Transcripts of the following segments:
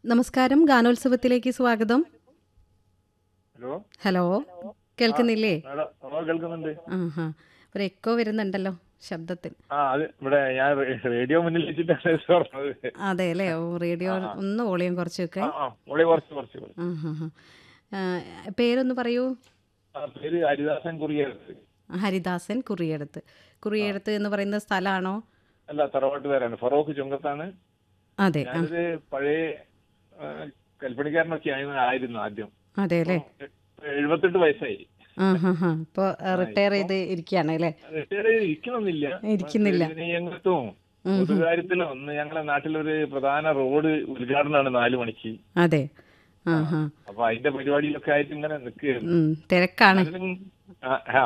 നമസ്കാരം ഗാനോത്സവത്തിലേക്ക് സ്വാഗതം ഹലോ ഹലോ കേൾക്കുന്നില്ലേ മേഡം ഓ കേൾക്കുന്നുണ്ട് ആഹാ ഒരു എക്കോ വരുന്നുണ്ടല്ലോ ശബ്ദത്തിൽ ആ അത് ഇവിടെ ഞാൻ റേ- റേഡിയോ മുന്നിൽ വെച്ചിട്ടാണ് ഇത് പറഞ്ഞത് അതെ അല്ലേ ഓ റേഡിയോ ഒന്ന് വോളിയം കുറച്ച് വെക്കേ ആ ആ മോളെ കുറച്ച് കുറച്ച് കുറച്ച്. ആഹാ ഹാ. ആ, പേരൊന്ന് പറയൂ ആ പേര് ഹരിദാസൻ കുറിയത്ത് ഹരിദാസൻ കുറിയടത്ത് കുറിയടത്ത് എന്ന് പറയുന്ന സ്ഥലമാണോ അല്ല തറവാട്ട് പേരാണ് ഫറോക്ക് ചുങ്കത്താണ് അതെ ആ, ഞാനിത് പഴയ ആ, കൽപ്പണിക്കാരനൊക്കെ ആയിരുന്നു ആയിരുന്നു ആദ്യം അതെ അല്ലേ എഴുപത്തെട്ട് വയസ്സായി ആ ഹാ ഹാ ഇപ്പോൾ റിട്ടയർ ചെയ്ത് ഇരിക്കുകയാണ് അല്ലേ റിട്ടയർ ചെയ്ത് ഇരിക്കണമെന്നില്ല ഇരിക്കുന്നില്ല. രംഗത്തും പൊതുകാര്യത്തിലും ഒന്ന് ഞങ്ങളെ നാട്ടിലൊരു പ്രധാന റോഡ് ഉദ്ഘാടനമാണ് നാലു മണിക്ക് അതെ ആ ഹാ അപ്പൊ അതിന്റെ പരിപാടിയിലൊക്കെ ആയിട്ട് ഇങ്ങനെ നിൽക്കുകയായിരുന്നു ഉം, തിരക്കാണ് അതിനും ആ, ആ.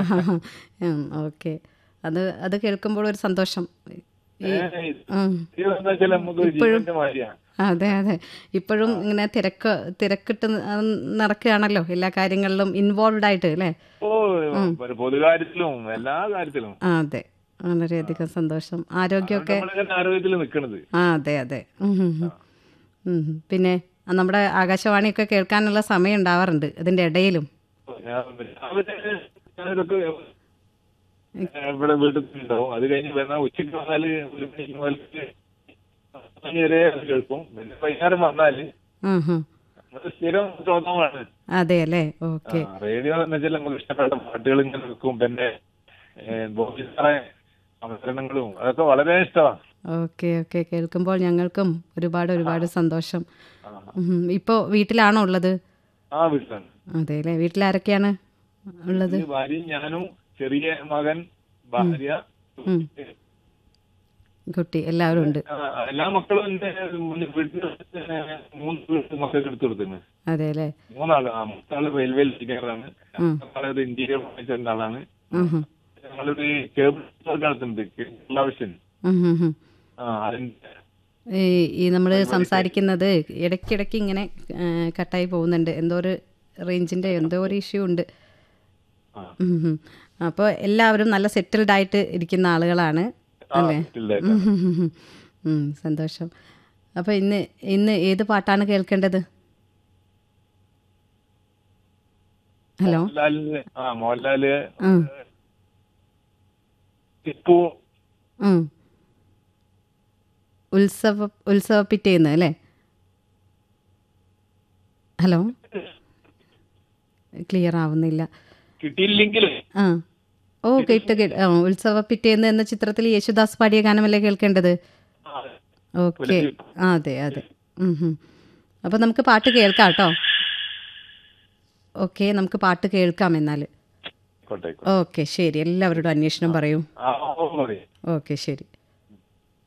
ഓക്കെ അത് അത് കേൾക്കുമ്പോൾ ഒരു സന്തോഷം ഈ ഏ, ഉം. ഇത് എന്താ വെച്ചാൽ നമുക്ക് ഒരു ജീവന്റെ മാതിരിയാ അതെ അതെ ഇപ്പോഴും ഇങ്ങനെ തിരക്ക് തിരക്കിട്ട് ന- നടക്കുകയാണല്ലോ എല്ലാ കാര്യങ്ങളിലും ഇൻവോൾവ് ആയിട്ട് അല്ലേ ഓ ഒരു പൊതുകാര്യത്തിലും എല്ലാ കാര്യത്തിലും ആ അതെ വളരെയധികം സന്തോഷം ആരോഗ്യമൊക്കെ നമ്മളിങ്ങനെ ആരോഗ്യത്തിൽ നിൽക്കണത് ആ അതെ അതെ ഉം, ഉം, ഉം. ഉം, ഉം. പിന്നെ നമ്മുടെ ആകാശവാണിയൊക്കെ കേൾക്കാനുള്ള സമയം ഉണ്ടാവാറുണ്ട് അതിൻ്റെ ഇടയിലും ഞാൻ രാവിലെ ഞാനിതൊക്കെ ഇവിടെ വീട്ടിൽ ഉണ്ടാവും അത് കഴിഞ്ഞ് വന്നാൽ ഉച്ചയ്ക്ക് വന്നാല് ഒരു മണിക്ക് മുതൽ മണി വരെ അത് കേൾക്കും പിന്നെ വൈകുന്നേരം വന്നാല് ഉം, ഉം. അത് സ്ഥിരം ശ്രോതാവാണ് അതെ അല്ലേ ഓക്കെ റേഡിയോ എന്ന് വെച്ചാൽ നമുക്ക് ഇഷ്ടപ്പെട്ട പാട്ടുകൾ ഇങ്ങനെ വെക്കും പിന്നെ ബോബി സാറെ അവതരണങ്ങളും അതൊക്കെ വളരെ ഇഷ്ടമാണ് ഓക്കെ ഓക്കെ കേൾക്കുമ്പോൾ ഞങ്ങൾക്കും ഒരുപാട് ഒരുപാട് സന്തോഷം ഉം. ഇപ്പോൾ വീട്ടിലാണോ ഉള്ളത് ആ വീട്ടിലാണ് അതെ അല്ലേ വീട്ടിലാരൊക്കെയാണ് ഉള്ളത് ഇത് ഭാര്യയും ഞാനും ചെറിയ മകൻ ഭാര്യ ഉം. കുട്ടി എല്ലാവരും ഉണ്ട് ആ, എല്ലാ മക്കളും എന്റെ മുന്നിൽ വീട്ടിൽ മൂന്ന് വീട്ട് മക്കൾക്ക് എടുത്തു കൊടുത്തിന് അതെ അല്ലേ മൂന്നാള് ആ മൂന്നാള് റെയിൽവേ എഞ്ചിനീയറാണ് രണ്ടാളൊരു ഇന്റീരിയർ മാനേജറിന്റെ ആളാണ് ഉം, ഉം. ഞങ്ങളൊരു കേബിൾ നടത്തുന്നുണ്ട് കേബിൾ ആവശ്യം ഉം, ഉം, ഉം. ആ അതിന്റെ ഈ ഈ നമ്മൾ സംസാരിക്കുന്നത് ഇടയ്ക്കിടയ്ക്ക് ഇങ്ങനെ ആ, കട്ടായി പോകുന്നുണ്ട് എന്തോ ഒരു റേഞ്ചിൻ്റെ എന്തോ ഒരു ഇഷ്യൂ ഉണ്ട് ആ. അപ്പോൾ എല്ലാവരും നല്ല സെറ്റിൽഡ് ആയിട്ട് ഇരിക്കുന്ന ആളുകളാണ് ആ, ഇല്ലായിരുന്നു. ഉം, ഉം, ഉം. ഉം, സന്തോഷം അപ്പോൾ ഇന്ന് ഇന്ന് ഏത് പാട്ടാണ് കേൾക്കേണ്ടത് ഹലോ മോഹൻലാലിന് ആ മോഹൻലാല് ഉം, ടിപ്പു ഉം. ഉത്സവ ഉത്സവ പിറ്റേന്ന് അല്ലേ ഹലോ ക്ലിയർ ആവുന്നില്ല കിട്ടിയില്ലെങ്കിൽ ആ ഓ കേട്ട് കേട്ട് ആ ഉത്സവ പിറ്റേന്ന് എന്ന ചിത്രത്തിൽ യേശുദാസ് പാടിയ ഗാനമല്ലേ കേൾക്കേണ്ടത് ഓക്കെ ആ അതെ അതെ അപ്പോൾ നമുക്ക് പാട്ട് കേൾക്കാം കേട്ടോ ഓക്കെ നമുക്ക് പാട്ട് കേൾക്കാം എന്നാൽ കോട്ടെ ഓക്കെ ശരി എല്ലാവരോടും അന്വേഷണം പറയൂ ആ ഓ, മതി ഓക്കെ ശരി